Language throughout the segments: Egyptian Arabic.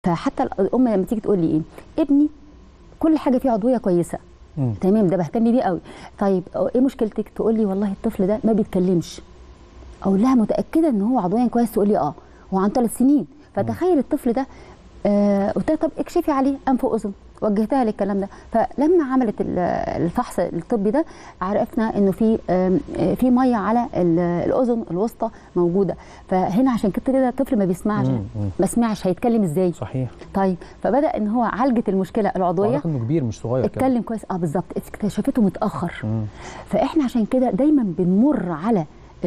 فحتى الام لما تيجي تقول لي ايه ابني كل حاجه فيه عضويه كويسه مم. تمام ده بهتم بيه قوي طيب ايه مشكلتك تقول لي والله الطفل ده ما بيتكلمش اقول لها متاكده ان هو عضويا كويس تقول لي اه هو عن ثلاث سنين فتخيل الطفل ده آه قلت لها طب اكشفي عليه انف واذن وجهتها للكلام ده فلما عملت ال- الفحص الطبي ده عرفنا انه في آم، آه، في ميه على ال- الاذن الوسطى موجوده فهنا عشان كده كده الطفل ما بيسمعش مم، مم. ما سمعش هيتكلم ازاي صحيح طيب فبدا ان هو عالجت المشكله العضويه واضح انه كبير مش صغير كده اتكلم كويس اه بالظبط اكتشفته متاخر مم. فاحنا عشان كده دايما بنمر على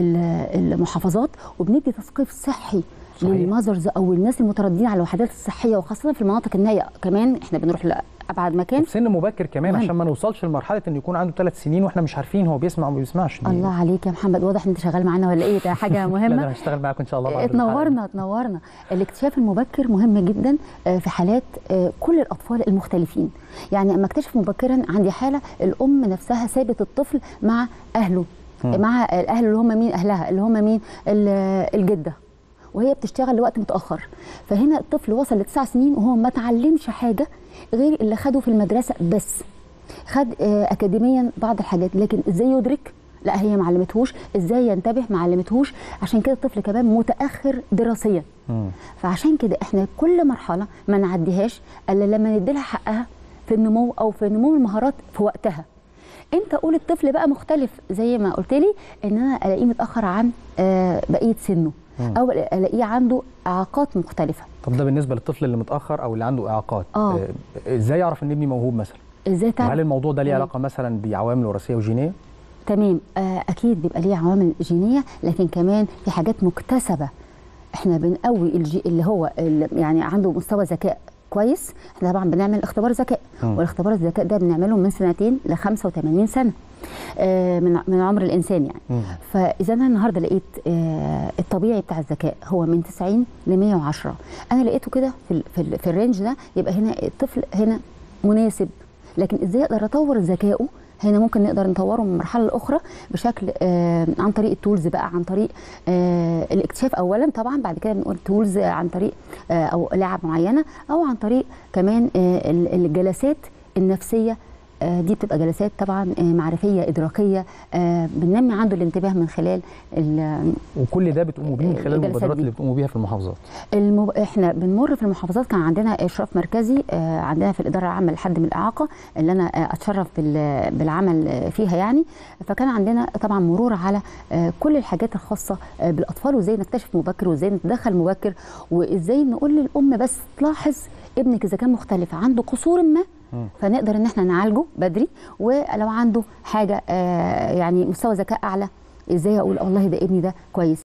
ال- المحافظات وبندي تثقيف صحي صحيح. للمذرز او الناس المترددين على الوحدات الصحيه وخاصه في المناطق النائيه كمان احنا بنروح لابعد مكان وفي سن مبكر كمان مهم. عشان ما نوصلش لمرحله انه يكون عنده ثلاث سنين واحنا مش عارفين هو بيسمع وما بيسمعش دي- الله عليك يا محمد واضح ان انت شغال معانا ولا ايه ده حاجه لا ده مهمه انا هشتغل معاكم ان شاء الله بعد الحلقة. اتنورنا اتنورنا الاكتشاف المبكر مهم جدا آه، في حالات آه، كل الاطفال المختلفين يعني اما اكتشف مبكرا عندي حاله الام نفسها سابت الطفل مع اهله مم. مع الاهل اللي هم مين اهلها اللي هم مين ال- الجده وهي بتشتغل لوقت متاخر فهنا الطفل وصل لتسع سنين وهو ما اتعلمش حاجه غير اللي خده في المدرسه بس خد آه، اكاديميا بعض الحاجات لكن ازاي يدرك لا هي ما علمتهوش ازاي ينتبه ما علمتهوش عشان كده الطفل كمان متاخر دراسيا مم. فعشان كده احنا كل مرحله ما نعديهاش الا لما نديلها حقها في النمو او في نمو المهارات في وقتها انت قول الطفل بقى مختلف زي ما قلت لي ان انا الاقيه متاخر عن آه، بقيه سنه مم. او الاقيه عنده اعاقات مختلفه طب ده بالنسبه للطفل اللي متاخر او اللي عنده اعاقات آه. آه، ازاي يعرف ان ابني موهوب مثلا ازاي تعرف وهل الموضوع ده ليه مم. علاقه مثلا بعوامل وراثيه وجينيه تمام آه اكيد بيبقى ليه عوامل جينيه لكن كمان في حاجات مكتسبه احنا بنقوي الجي اللي هو اللي يعني عنده مستوى ذكاء كويس احنا طبعا بنعمل اختبار ذكاء مم. والاختبار الذكاء ده بنعمله من سنتين ل 85 سنه آه من من عمر الانسان يعني مم. فاذا انا النهارده لقيت آه الطبيعي بتاع الذكاء هو من 90 ل 110 انا لقيته كده في ال في, ال في الرينج ده يبقى هنا الطفل هنا مناسب لكن ازاي اقدر اطور ذكائه هنا ممكن نقدر نطوره من مرحله لاخرى بشكل آه عن طريق التولز بقى عن طريق آه الاكتشاف اولا طبعا بعد كده بنقول تولز عن طريق آه او لعب معينه او عن طريق كمان آه ال- الجلسات النفسيه آه، دي بتبقى جلسات طبعا آه، معرفيه ادراكيه آه، بننمي عنده الانتباه من خلال ال- وكل ده بتقوموا بيه من خلال الجلسات المبادرات دي. اللي بتقوموا بيها في المحافظات المب... احنا بنمر في المحافظات كان عندنا اشراف مركزي آه، عندنا في الاداره العامه لحد من الاعاقه اللي انا آه، اتشرف بال... بالعمل آه، فيها يعني فكان عندنا طبعا مرور على آه، كل الحاجات الخاصه آه، بالاطفال وازاي نكتشف مبكر وازاي نتدخل مبكر وازاي نقول للام بس تلاحظ ابنك اذا كان مختلف عنده قصور ما مم. فنقدر ان احنا نعالجه بدري ولو عنده حاجه آه، يعني مستوى ذكاء اعلى ازاي اقول والله ده ابني ده كويس